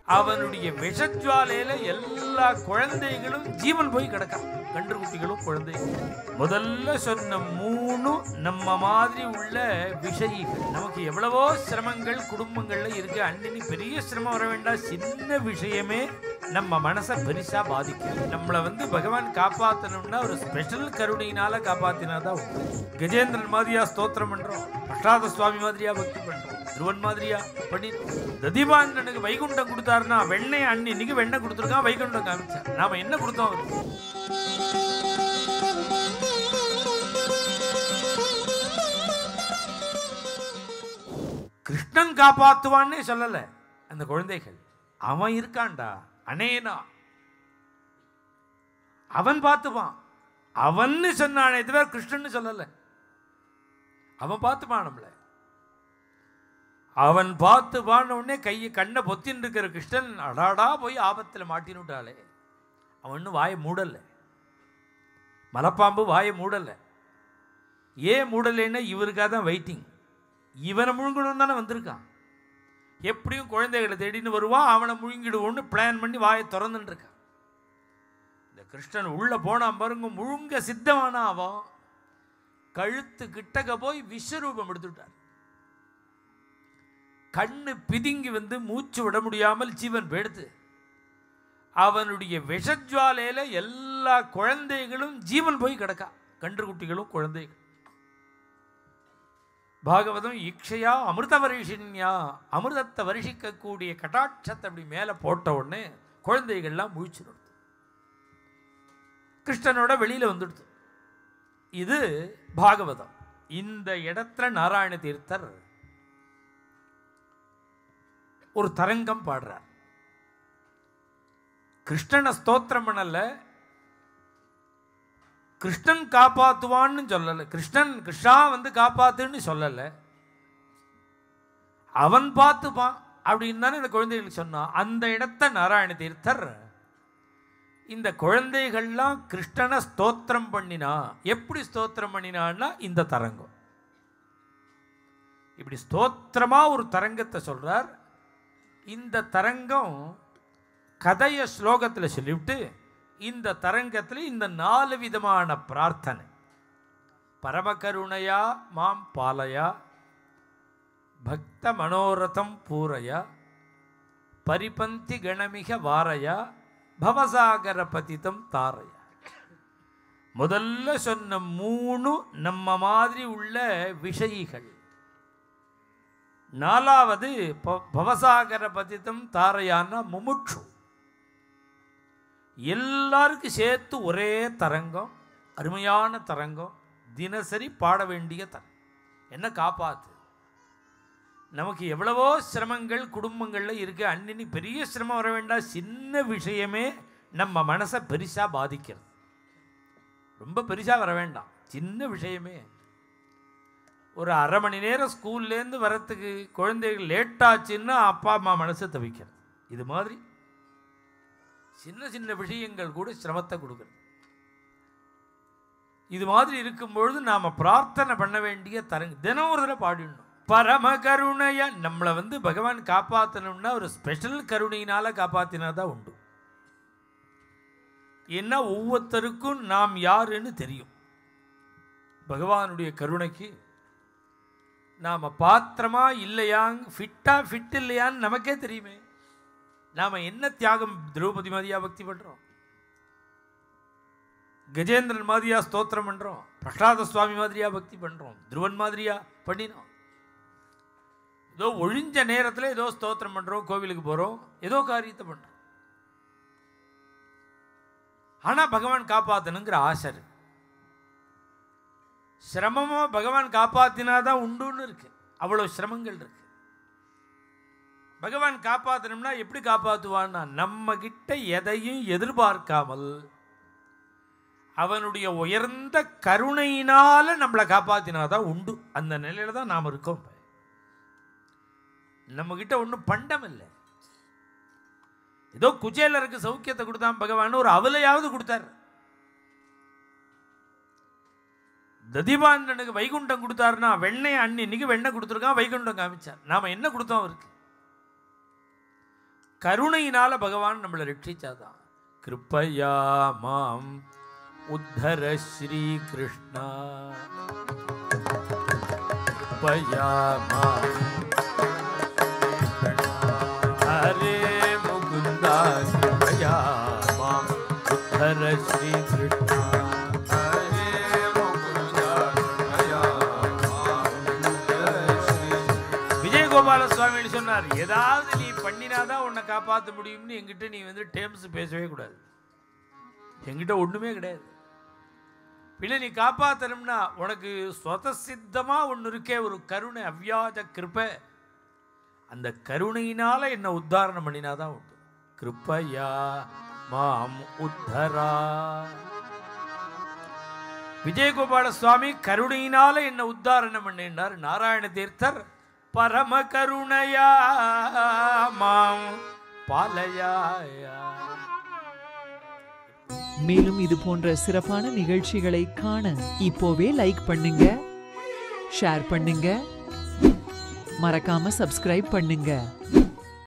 அவனுடைய விஷஜுவாலையில எல்லா குழந்தைகளும் ஜீவன் போய் கிடக்கான் கன்று குட்டிகளும் குழந்தைகளும் முதல்ல சொன்ன மூணு நம்ம மாதிரி உள்ள விஷயிகள் நமக்கு எவ்வளவோ சிரமங்கள் குடும்பங்கள்ல இருக்கு அன்னினி பெரிய சிரமம் வர வேண்டாம் சின்ன விஷயமே நம்ம மனசை பெருசா பாதிக்கும் நம்மளை வந்து பகவான் காப்பாத்தணும்னா ஒரு ஸ்பெஷல் கருணையினால காப்பாத்தினாதான் உண்டு கஜேந்திரன் மாதிரியா ஸ்தோத்திரம் பண்றோம் பிரசாத சுவாமி மாதிரியா பக்தி பண்றோம் திருவன் மாதிரியா பண்ணி ததிபாந்தனுக்கு வைகுண்டம் கொடுத்தாருன்னா வெண்ணெய் அண்ணி இன்னைக்கு வெண்ணெய் கொடுத்துருக்கான் வைகுண்டம் காமிச்சார் நாம என்ன கொடுத்தோம் அவருக்கு கிருஷ்ணன் காப்பாத்துவான்னே சொல்லல அந்த குழந்தைகள் அவன் இருக்கான்டா அனேனா அவன் பார்த்துப்பான் அவன்னு சொன்னானே தவிர கிருஷ்ணன் சொல்லல அவன் பார்த்துப்பான் நம்மள அவன் பார்த்து பான உடனே கையை கண்ணை பொத்தின்னு இருக்கிற கிருஷ்ணன் அடாடா போய் ஆபத்தில் மாட்டினுட்டாளே அவன் இன்னும் வாயை மூடலை மலைப்பாம்பு வாயை மூடலை ஏன் மூடலைன்னா இவருக்காக தான் வெயிட்டிங் இவனை முழுங்கணும் தானே வந்திருக்கான் எப்படியும் குழந்தைகளை தேடின்னு வருவான் அவனை முழுங்கிடுவோன்னு பிளான் பண்ணி வாயை திறந்துட்டு இருக்கான் இந்த கிருஷ்ணன் உள்ள போனான் பாருங்க முழுங்க சித்தமானா அவன் கழுத்து கிட்டக்க போய் விஸ்வரூபம் எடுத்துட்டார் கண்ணு பிதுங்கி வந்து மூச்சு விட முடியாமல் ஜீவன் போயிடுது அவனுடைய விஷஜுவாலையில எல்லா குழந்தைகளும் ஜீவன் போய் கிடக்கா கன்று குட்டிகளும் குழந்தைகள் பாகவதம் இக்ஷையா அமிர்த வருஷின்யா அமிர்தத்தை வருஷிக்கக்கூடிய கட்டாட்சத்தை அப்படி மேலே போட்ட உடனே குழந்தைகள்லாம் முழிச்சிடும் கிருஷ்ணனோட வெளியில வந்துடுது இது பாகவதம் இந்த இடத்துல நாராயண தீர்த்தர் ஒரு தரங்கம் பாடுறார் கிருஷ்ணனை ஸ்தோத்திரம் பண்ணல கிருஷ்ணன் காப்பாத்துவான்னு சொல்லலை கிருஷ்ணன் கிருஷ்ணா வந்து காப்பாத்துன்னு சொல்லலை அவன் பார்த்துப்பான் அப்படின்னு தானே இந்த குழந்தைகளுக்கு சொன்னான் அந்த இடத்த நாராயண தீர்த்தர் இந்த குழந்தைகள்லாம் கிருஷ்ணனை ஸ்தோத்திரம் பண்ணினா எப்படி ஸ்தோத்திரம் பண்ணினான்னா இந்த தரங்கம் இப்படி ஸ்தோத்திரமா ஒரு தரங்கத்தை சொல்றார் இந்த தரங்கம் கதைய ஸ்லோகத்தில் சொல்லிவிட்டு இந்த தரங்கத்தில் இந்த நாலு விதமான பிரார்த்தனை பரமகருணையா மாம் பாலயா பக்த மனோரதம் பூரயா பரிபந்தி கணமிக வாரயா பவசாகர பதிதம் தாரையா முதல்ல சொன்ன மூணு நம்ம மாதிரி உள்ள விஷயிகள் நாலாவது ப- பவசாகர பதிதம் தாரையான்னா முமுட்சு எல்லாருக்கும் சேர்த்து ஒரே தரங்கம் அருமையான தரங்கம் தினசரி பாட வேண்டிய தரம் என்ன காப்பாத்து நமக்கு எவ்வளவோ சிரமங்கள் குடும்பங்களில் இருக்கு அன்னினி பெரிய சிரமம் வர வேண்டாம் சின்ன விஷயமே நம்ம மனசை பெருசாக பாதிக்கிறது ரொம்ப பெருசாக வர வேண்டாம் சின்ன விஷயமே ஒரு அரை மணி நேரம் ஸ்கூல்லேருந்து வரத்துக்கு குழந்தைகள் லேட் ஆச்சுன்னா அப்பா அம்மா மனசை தவிக்கிறது இது மாதிரி சின்ன சின்ன விஷயங்கள் கூட சிரமத்தை கொடுக்குறது இது மாதிரி இருக்கும்பொழுது நாம் பிரார்த்தனை பண்ண வேண்டிய தரங்க தினம் ஒரு தடவை பாடிடணும் பரம கருணைய நம்மளை வந்து பகவான் காப்பாற்றணும்னா ஒரு ஸ்பெஷல் கருணையினால காப்பாத்தினா தான் உண்டு ஏன்னா ஒவ்வொருத்தருக்கும் நாம் யாருன்னு தெரியும் பகவானுடைய கருணைக்கு நாம் பாத்திரமா இல்லையாங் ஃபிட்டா ஃபிட் இல்லையான்னு நமக்கே தெரியுமே நாம் என்ன தியாகம் திரௌபதி மாதிரியா பக்தி பண்ணுறோம் கஜேந்திரன் மாதிரியா ஸ்தோத்திரம் பண்ணுறோம் பிரசாத சுவாமி மாதிரியா பக்தி பண்ணுறோம் துருவன் மாதிரியா பண்ணினோம் ஏதோ ஒழிஞ்ச நேரத்தில் ஏதோ ஸ்தோத்திரம் பண்ணுறோம் கோவிலுக்கு போகிறோம் ஏதோ காரியத்தை பண்ணுறோம் ஆனால் பகவான் காப்பாற்றணுங்கிற ஆசை இருக்கு சிரமமாக பகவான் காப்பாத்தினாதான் உண்டுன்னு இருக்கு அவ்வளோ சிரமங்கள் இருக்கு பகவான் காப்பாற்றணும்னா எப்படி காப்பாற்றுவான்னா நம்ம கிட்ட எதையும் எதிர்பார்க்காமல் அவனுடைய உயர்ந்த கருணையினால நம்மளை காப்பாத்தினாதான் உண்டு அந்த நிலையில தான் நாம் இருக்கோம் இப்ப. நம்ம கிட்ட ஒன்றும் பண்டம் இல்லை ஏதோ குச்சேலருக்கு சௌக்கியத்தை கொடுத்தான் பகவான் ஒரு அவலையாவது கொடுத்தார் ததிபாந்தனுக்கு வைகுண்டம் கொடுத்தாருன்னா வெண்ணெய் அண்ணி இன்னைக்கு வெண்ணெய் கொடுத்துருக்கான் வைகுண்டம் காமிச்சார் நாம என்ன கொடுத்தோம் அவருக்கு கருணையினால பகவான் நம்மளை ரட்சிச்சாதான் கிருப்பையா மாம் உத்தர ஸ்ரீ கிருஷ்ணா கிருப்பையா மாம் ஹரே முகுந்தா கிருப்பையா மாம் உத்தர ஸ்ரீ கிருஷ்ணா ஹரே முகுந்தா கிருப்பையா மாம் உத்தர ஸ்ரீ விஜயகோபால சுவாமி சொன்னார் ஏதாவது நீ பண்ணினாதான் உன்னை காப்பாற்ற முடியும்னு என்கிட்ட நீ வந்து டேம்ஸ் பேசவே கூடாது என்கிட்ட ஒண்ணுமே கிடையாது பின்ன நீ காப்பாத்தணும்னா உனக்கு சொதசித்தமா ஒன்று இருக்கே ஒரு கருணை அவ்வியாஜ கிருபை அந்த கருணையினால என்ன உத்தாரணம் பண்ணினாதான் உண்டு கிருப்பையா மாம் உத்தரா விஜயகோபால சுவாமி கருணையினால என்ன உத்தாரணம் பண்ணினார் நாராயண தீர்த்தர் பரம கருணையா மாம் பாலயாயா மேலும் இது போன்ற சிறப்பான நிகழ்ச்சிகளை காண இப்போவே லைக் பண்ணுங்க ஷேர் பண்ணுங்க மறக்காம சப்ஸ்கிரைப் பண்ணுங்க